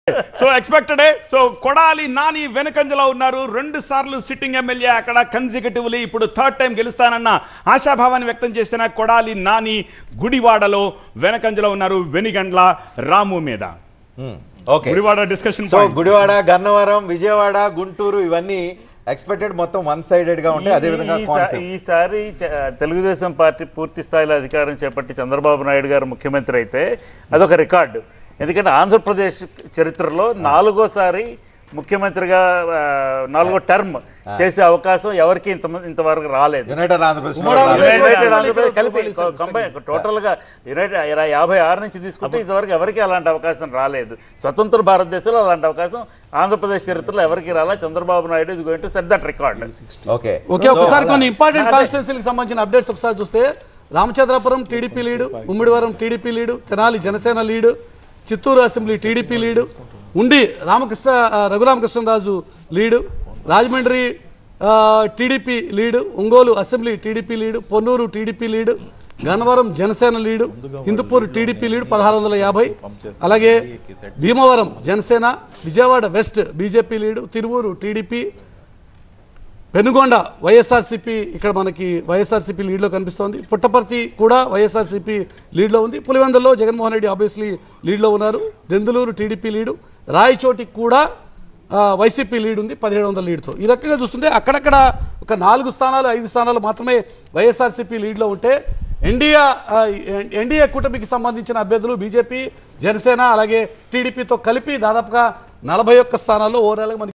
so expected so Kodali Nani వెనకంజలో ఉన్నారు రెండు సార్లు సిట్టింగ్ ఎమ్మెల్యే అక్కడ కన్సిక్యూటివ్లీ ఇప్పుడు థర్డ్ టైం గెలుస్తానన్న ఆశాభావాన్ని వ్యక్తం చేసిన కొడాలి నాని గుడివాడలో వెనకంజలో ఉన్నారు వెనిగండ్ల రాము మీద okay Gudivada discussion so Gudivada Gannavaram Vijayawada Guntur ఇవన్నీ ఎక్స్పెక్టెడ్ మొత్తం వన్ సైడెడ్ గా ఉంటాయి అదే విధంగా ఈ- ఈసా- ఈసారి చ- తెలుగుదేశం పార్టీ పూర్తి స్థాయిలో అధికారం చేపట్టి చంద్రబాబు నాయుడు గారు ముఖ్యమంత్రి అయితే అదొక రికార్డు ఎందుకంటే ఆంధ్రప్రదేశ్ చరిత్రలో నాలుగోసారి ముఖ్యమంత్రిగా ఆ, నాలుగో టర్మ్ చేసే అవకాశం ఎవరికి ఇంత ఇంతవరకు రాలేదు యునైటెడ్ ఆంధ్రప్రదేశ్ ఉమ్మడి ఆంధ్రప్రదేశ్ యునైటెడ్ వాళ్ళు ఆంధ్రప్రదేశ్ కలిపి కలిపి కలిపి కంబైన్ టోటల్ గా యునైటెడ్ ఇర- యాభై ఆరు నుంచి తీసుకుంటే ఇంతవరకు ఎవరికి అలాంటి అవకాశం రాలేదు స్వతంత్ర భారతదేశంలో అలాంటి అవకాశం ఆంధ్రప్రదేశ్ చరిత్రలో ఎవరికి రాలా Chandrababu Naidu is going to set that record okay okay ఒకసారి కొన్ని ఇంపార్టెంట్ కాన్స్టిట్యున్సీలకు సంబంధించిన అప్డేట్స్ ఒకసారి చూస్తే Ramachandrapuram TDP lead Mummidivaram TDP lead Tenali Janasena lead Chittoor assembly TDP lead Undi Ramakrishna ఆ, రఘురామకృష్ణరాజు లీడు రాజమండ్రి ఆ, TDP lead Ongole assembly TDP lead Ponnur TDP lead Gannavaram Janasena lead Hindupur TDP lead పదహారు వందల యాభై అలాగే Bhimavaram Janasena Vijayawada West BJP lead Tiruvuru TDP Penugonda YSRCP ఇక్కడ మనకి వైఎస్ఆర్సీపీ లీడ్లో కనిపిస్తోంది పుట్టపర్తి కూడా వైఎస్ఆర్సీపీ లీడ్లో ఉంది పులివెందుల్లో జగన్మోహన్ రెడ్డి ఆబ్వియస్లీ లీడ్లో ఉన్నారు దెందులూరు టీడీపీ లీడు రాయచోటి కూడా ఆ, వైసీపీ లీడ్ ఉంది పదిహేడు వందల లీడ్తో ఈ రకంగా చూస్తుంటే అక్కడక్కడ ఒక నాలుగు స్థానాలు ఐదు స్థానాలు మాత్రమే వైఎస్ఆర్సీపీ లీడ్లో ఉంటే ఎన్డీఏ ఎన్డీఏ కూటమికి సంబంధించిన అభ్యర్థులు బీజేపీ జనసేన అలాగే టీడీపీతో కలిపి దాదాపుగా నలభై ఒక్క స్థానాల్లో ఓవరాల్గా మనకి